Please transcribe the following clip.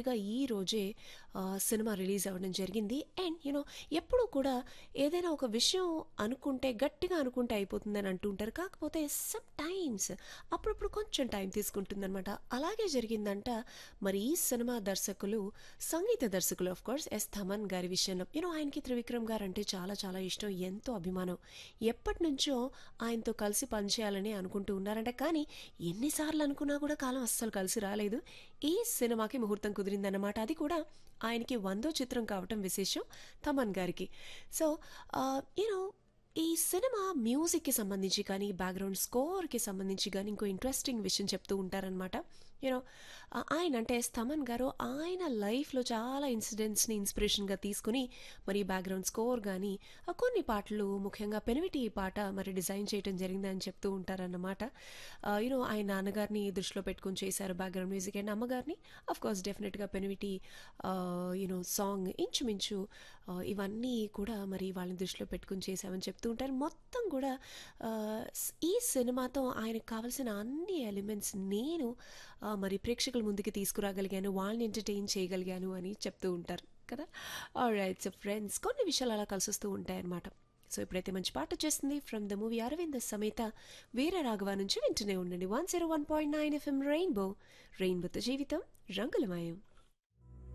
కరెక్ట్గా ఈ రోజే ఆ, సినిమా రిలీజ్ అవ్వడం జరిగింది అండ్ యూనో ఎప్పుడూ కూడా ఏదైనా ఒక విషయం అనుకుంటే గట్టిగా అనుకుంటే అయిపోతుందని అంటుంటారు కాకపోతే సమ్ టైమ్స్ అప్పుడప్పుడు కొంచెం టైం తీసుకుంటుందన్నమాట అలాగే జరిగిందంట మరి ఈ సినిమా దర్శకులు సంగీత దర్శకులు ఆఫ్ కోర్స్ ఎస్ థమన్ గారి విషయంలో యూనో ఆయనకి త్రివిక్రమ్ గారు అంటే చాలా చాలా ఇష్టం ఎంతో అభిమానం ఎప్పటి నుంచో ఆయనతో కలిసి పనిచేయాలని అనుకుంటూ ఉన్నారంట కానీ ఎన్నిసార్లు అనుకున్నా కూడా కాలం అస్సలు కలిసి రాలేదు ఈ సినిమాకి ముహూర్తం కుదిరిందన్నమాట అది కూడా ఆయనకి వందో చిత్రం కావటం విశేషం తమన్ గారికి సో యూనో ఈ సినిమా మ్యూజిక్కి సంబంధించి కానీ బ్యాక్గ్రౌండ్ స్కోర్కి సంబంధించి కానీ ఇంకో ఇంట్రెస్టింగ్ విషయం చెప్తూ ఉంటారనమాట యూనో ఆయన అంటే స్తమన్ గారు ఆయన లైఫ్లో చాలా ఇన్సిడెంట్స్ని ఇన్స్పిరేషన్గా తీసుకుని మరి బ్యాక్గ్రౌండ్ స్కోర్ కానీ ఆ కొన్ని పాటలు ముఖ్యంగా పెనివిటి పాట మరి డిజైన్ చేయడం జరిగిందని చెప్తూ ఉంటారన్నమాట యూనో ఆయన నాన్నగారిని దృష్టిలో పెట్టుకుని చేశారు బ్యాక్గ్రౌండ్ మ్యూజిక్ అండ్ అమ్మగారిని అఫ్ కోర్స్ డెఫినెట్గా పెనివిటి యూనో సాంగ్ ఇంచుమించు ఆ, ఇవన్నీ కూడా మరి వాళ్ళని దృష్టిలో పెట్టుకుని చేశామని చెప్తూ ఉంటారు మొత్తం కూడా ఆ, స్- ఈ సినిమాతో ఆయనకు కావాల్సిన అన్ని ఎలిమెంట్స్ నేను ఆ, మరి ప్రేక్షకుల ముందుకి తీసుకురాగలిగాను వాళ్ళని ఎంటర్టైన్ చేయగలిగాను అని చెప్తూ ఉంటారు కదా రైట్ సో ఫ్రెండ్స్ కొన్ని విషయాలు అలా కలిసి వస్తూ ఉంటాయన్నమాట సో ఇప్పుడైతే మంచి పాట వచ్చేస్తుంది ఫ్రమ్ ద మూవీ అరవింద సమేత వీర రాఘవ నుంచి వింటూనే ఉండండి one zero one point nine FM rainbow రెయిన్బోతో జీవితం రంగులమయం